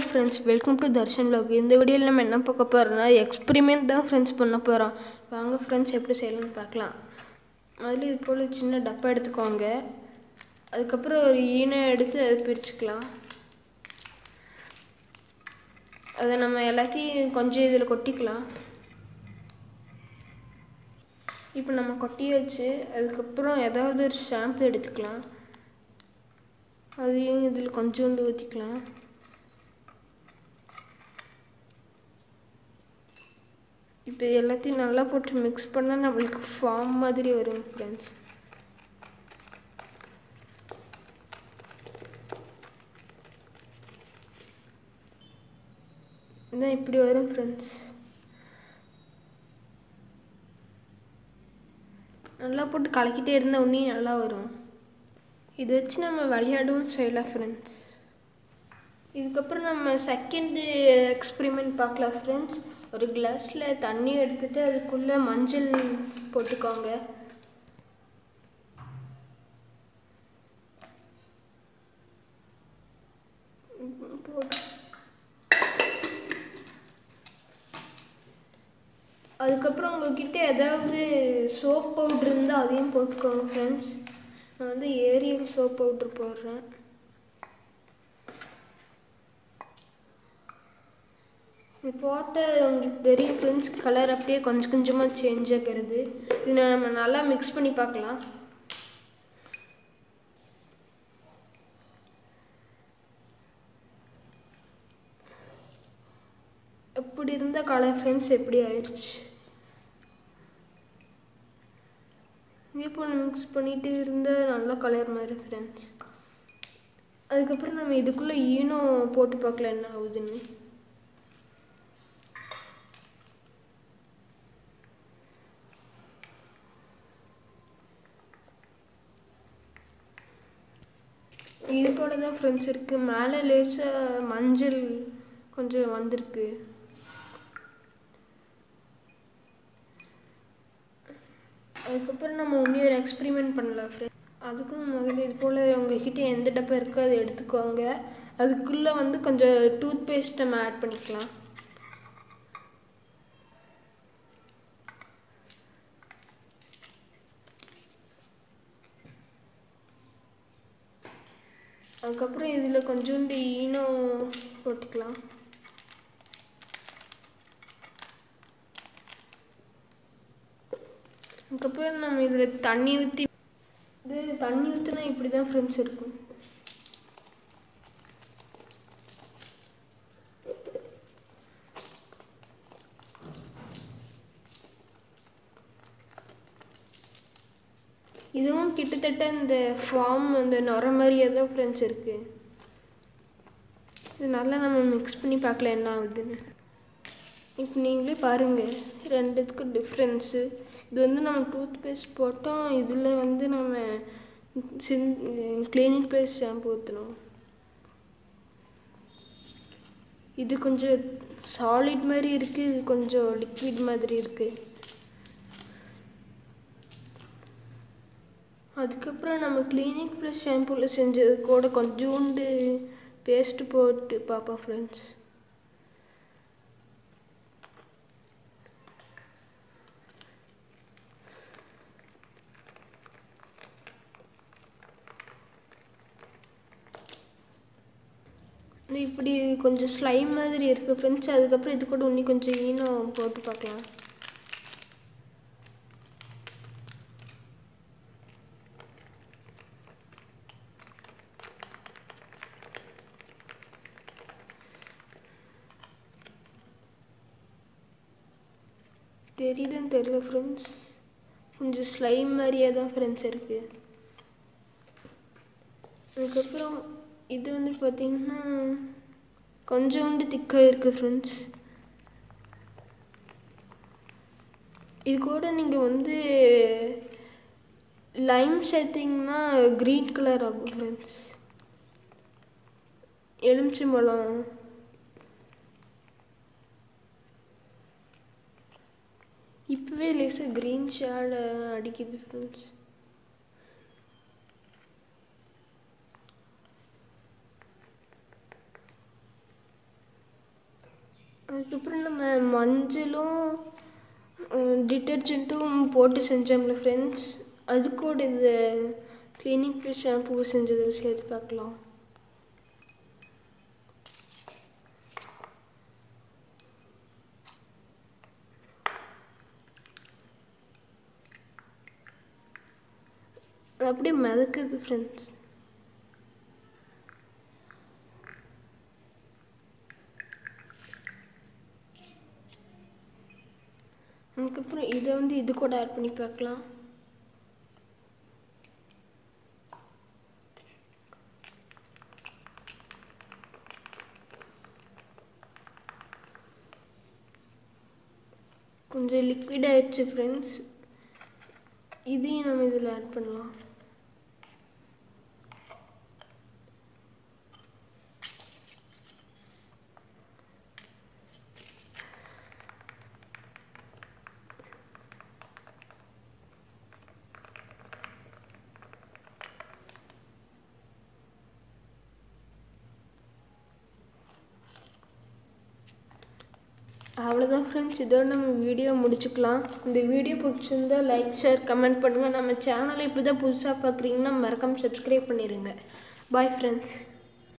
friends welcome to Darshan vlog இந்த வீடியோவில் நம்ம என்ன பார்க்க போகிறோம்னா எக்ஸ்பிரிமெண்ட் தான் ஃப்ரெண்ட்ஸ் பண்ண போகிறோம் வாங்க ஃப்ரெண்ட்ஸ் எப்படி செய்யலாம்னு பார்க்கலாம் முதல்ல இது போல் சின்ன டப்பா எடுத்துக்கோங்க அதுக்கப்புறம் ஒரு ஈனை எடுத்து அதை பிரிச்சுக்கலாம் அதை நம்ம எல்லாத்தையும் கொஞ்சம் இதில் கொட்டிக்கலாம் இப்போ நம்ம கொட்டி வச்சு அதுக்கப்புறம் ஏதாவது ஒரு ஷாம்பு எடுத்துக்கலாம் அதையும் இதில் கொஞ்சோண்டு ஊற்றிக்கலாம் இப்போ இது எல்லாத்தையும் நல்லா போட்டு மிக்ஸ் பண்ணால் நம்மளுக்கு ஃபார்ம் மாதிரி வரும் ஃப்ரெண்ட்ஸ் இதான் இப்படி வரும் ஃப்ரெண்ட்ஸ் நல்லா போட்டு கலக்கிட்டே இருந்தால் உன்னி நல்லா வரும் இது வச்சு நம்ம விளையாடவும் செய்யலாம் ஃப்ரெண்ட்ஸ் இதுக்கப்புறம் நம்ம செகண்டு எக்ஸ்பிரிமெண்ட் பார்க்கலாம் ஃப்ரெண்ட்ஸ் ஒரு கிளாஸில் தண்ணி எடுத்துட்டு அதுக்குள்ளே மஞ்சள் போட்டுக்கோங்க போட்டு அதுக்கப்புறம் உங்ககிட்ட ஏதாவது சோப் பவுட்ரு இருந்தால் அதையும் போட்டுக்கோங்க ஃப்ரெண்ட்ஸ் நான் வந்து ஏரியல் சோப் பவுட்ரு போடுறேன் இது போட்ட உங்களுக்கு தெரியும் ஃப்ரெண்ட்ஸ் கலர் அப்படியே கொஞ்சம் கொஞ்சமாக சேஞ்ச் ஆகிறது இது நம்ம நல்லா மிக்ஸ் பண்ணி பார்க்கலாம் எப்படி இருந்த கலர் ஃப்ரெண்ட்ஸ் எப்படி ஆயிடுச்சு இதே போல் மிக்ஸ் பண்ணிட்டு இருந்த நல்ல கலர் மாதிரி ஃப்ரெண்ட்ஸ் அதுக்கப்புறம் நம்ம இதுக்குள்ளே ஈனோ போட்டு பார்க்கலாம் என்ன ஆகுதுன்னு இது போல தான் ஃப்ரெண்ட்ஸ் இருக்குது மேலே லேசாக மஞ்சள் கொஞ்சம் வந்திருக்கு அதுக்கப்புறம் நம்ம இன்னும் ஒரு எக்ஸ்பிரிமெண்ட் பண்ணலாம் ஃப்ரெண்ட் அதுக்கும் முதல்ல இது போல் உங்ககிட்ட எந்த டப்பா இருக்கோ அதை எடுத்துக்கோங்க அதுக்குள்ளே வந்து கொஞ்சம் டூத் பேஸ்ட் நம்ம ஆட் பண்ணிக்கலாம் அதுக்கப்புறம் இதில் கொஞ்சோண்டு ஈனோ போட்டுக்கலாம் அதுக்கப்புறம் நம்ம இதில் தண்ணி ஊற்றி இது தண்ணி ஊற்றினா இப்படி தான் ஃப்ரெண்ட்ஸ் இருக்கும் இதுவும் கிட்டத்தட்ட இந்த ஃபார்ம் அந்த நுர மாதிரியே தான் ஃப்ரெண்ட்ஸ் இருக்குது இது நல்லா நம்ம மிக்ஸ் பண்ணி பார்க்கலாம் என்ன ஆகுதுன்னு இப்போ நீங்களே பாருங்கள் ரெண்டுத்துக்கும் டிஃப்ரென்ஸு இது வந்து நம்ம டூத் பேஸ்ட் போட்டோம் இதில் வந்து நம்ம சின் கிளீனிங் ப்ளஸ் ஷாம்பு ஊற்றணும் இது கொஞ்சம் சாலிட் மாதிரி இருக்குது இது கொஞ்சம் லிக்விட் மாதிரி இருக்குது அதுக்கப்புறம் நம்ம கிளீனிக் ப்ளஸ் ஷாம்பூவில் செஞ்சது கூட கொஞ்சோண்டு பேஸ்ட்டு போட்டு பார்ப்போம் ஃப்ரெண்ட்ஸ் இப்படி கொஞ்சம் ஸ்லைம் மாதிரி இருக்குது ஃப்ரெண்ட்ஸ் அதுக்கப்புறம் இது கூட இன்னும் கொஞ்சம் ஈனம் போட்டு பார்க்கலாம் தெரியுதுன்னு தெரியல ஃப்ரெண்ட்ஸ் கொஞ்சம் ஸ்லைம் மாதிரியே தான் ஃப்ரெண்ட்ஸ் இருக்குது அதுக்கப்புறம் இது வந்து பார்த்திங்கன்னா கொஞ்சோண்டு திக்காக இருக்குது ஃப்ரெண்ட்ஸ் இது கூட நீங்கள் வந்து லைம் சேர்த்திங்கன்னா க்ரீன் கலர் ஆகும் ஃப்ரெண்ட்ஸ் எலுமிச்சம்பழம் இப்போவே லேசாக க்ரீன் ஷேடு அடிக்குது ஃப்ரெண்ட்ஸ் அதுக்கப்புறம் நம்ம மஞ்சளும் டிட்டர்ஜென்ட்டும் போட்டு செஞ்சோம்ல ஃப்ரெண்ட்ஸ் அது கூட இந்த க்ளீனிங் ப்ளஸ் ஷாம்பு செஞ்சதில் சேர்த்து பார்க்கலாம் அது அப்படியே மிதக்குது ஃப்ரெண்ட்ஸ் அதுக்கப்புறம் இதை வந்து இது கூட ஆட் பண்ணி பார்க்கலாம் கொஞ்சம் லிக்விட் ஆயிடுச்சு ஃப்ரெண்ட்ஸ் இதையும் நம்ம இதில் ஆட் பண்ணலாம் அவ்வளோதான் ஃப்ரெண்ட்ஸ் இதோட நம்ம வீடியோ முடிச்சுக்கலாம் இந்த வீடியோ பிடிச்சிருந்தா லைக் ஷேர் கமெண்ட் பண்ணுங்கள் நம்ம சேனலை இப்போ தான் புதுசாக பார்க்குறீங்கன்னா மறக்காமல் சப்ஸ்கிரைப் பண்ணிடுங்க பாய் ஃப்ரெண்ட்ஸ்